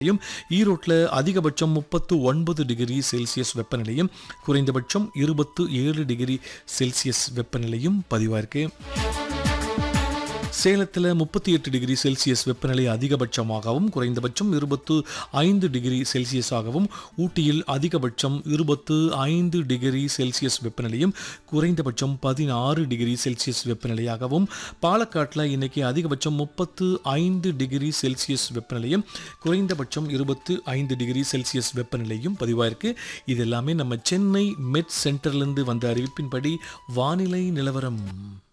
யும் ஈரோட்டில் அதிகபட்சம் முப்பத்து ஒன்பது டிகிரி செல்சியஸ் வெப்பநிலையும் குறைந்தபட்சம் இருபத்து ஏழு டிகிரி செல்சியஸ் வெப்பநிலையும் பதிவாயிருக்கு சேலத்தில் முப்பத்தி எட்டு டிகிரி செல்சியஸ் வெப்பநிலை அதிகபட்சமாகவும் குறைந்தபட்சம் இருபத்து ஐந்து டிகிரி செல்சியஸாகவும் ஊட்டியில் அதிகபட்சம் இருபத்து ஐந்து டிகிரி செல்சியஸ் வெப்பநிலையும் குறைந்தபட்சம் பதினாறு டிகிரி செல்சியஸ் வெப்பநிலையாகவும் பாலக்காட்டில் இன்னைக்கு அதிகபட்சம் முப்பத்து ஐந்து டிகிரி செல்சியஸ் வெப்பநிலையும் குறைந்தபட்சம் இருபத்து ஐந்து டிகிரி செல்சியஸ் வெப்பநிலையும் பதிவாயிருக்கு இது எல்லாமே நம்ம சென்னை மெட் சென்டர்லேருந்து வந்த அறிவிப்பின்படி வானிலை நிலவரம்